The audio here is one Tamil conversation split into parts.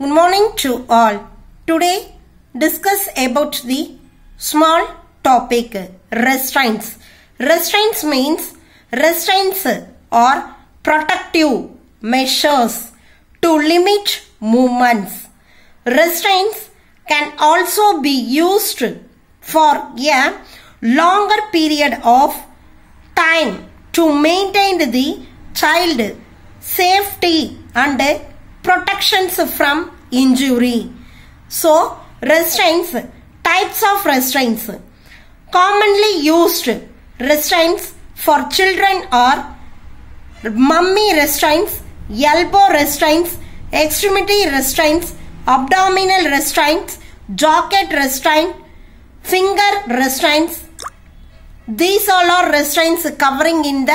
Good morning to all. Today discuss about the small topic restraints. Restraints means restraints or protective measures to limit movements. Restraints can also be used for a longer period of time to maintain the child safety and protections from injury. So, restraints, types of restraints. Commonly used restraints for children are mummy restraints, elbow restraints, extremity restraints, abdominal restraints, jacket restraint, finger restraints. These all are restraints covering in the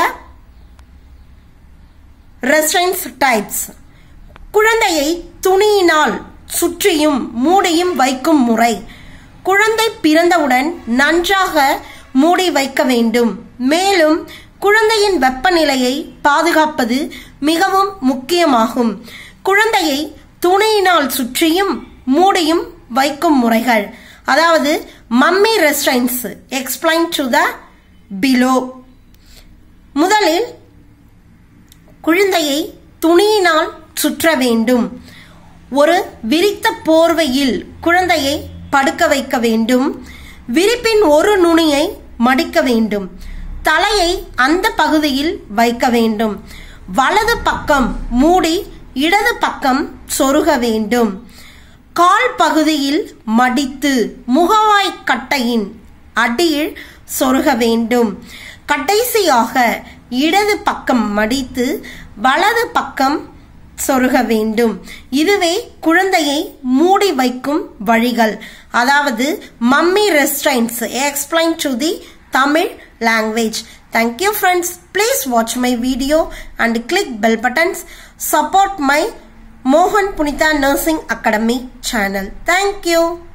restraints types. குழந்தையை துணியினால் சுற்றியும் மூடியும் வைக்கும் முறை குழந்தை பிறந்தவுடன் நன்றாக மூடி வைக்க வேண்டும் மேலும் குழந்தையின் வெப்பநிலையை பாதுகாப்பது மிகவும் முக்கியமாகும் குழந்தையை துணியினால் சுற்றியும் மூடியும் வைக்கும் முறைகள் அதாவது mummy restraints explain to the below முதலில் குழந்தையை துணியினால் சுற்ற வேண்டும் ஒரு விரித்த போர்வையில் குழந்தையை படுக்க வைக்க வேண்டும் விரிப்பின் ஒரு நுனியை மடிக்க வேண்டும் தலையை அந்த பகுதியில் வைக்க வேண்டும் வலது பக்கம் மூடி இடது பக்கம் சொருக வேண்டும் கால் பகுதியில் மடித்து முகவாய் கட்டையின் அடியில் சொருக வேண்டும் கடைசியாக இடது பக்கம் மடித்து வலது பக்கம் சொருக வேண்டும் இதுவே குழந்தையை மூடி வைக்கும் வழிகள் அதாவது mummy restraints explain to the Tamil language Thank you friends. Please watch my video and click bell buttons. Support my Mohan Punita Nursing Academy channel. Thank you.